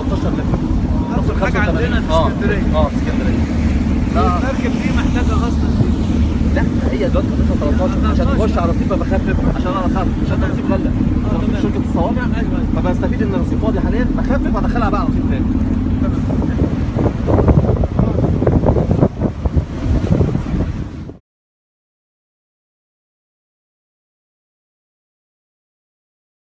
13 لتر أرخص حاجة عندنا في اه اسكندرية. اه في اسكندريه لا المركب دي محتاجة غصن لا هي دلوقتي خليتها 13 عشان 13. تخش على الرصيف ما بخفف عشان انا اخف عشان ده رصيف غله آه، رصيف تمام. شركه الصوامع أيوة، أيوة. فبستفيد ان الرصيف فاضي حاليا بخفف وادخلها بقى على رصيف تاني تمام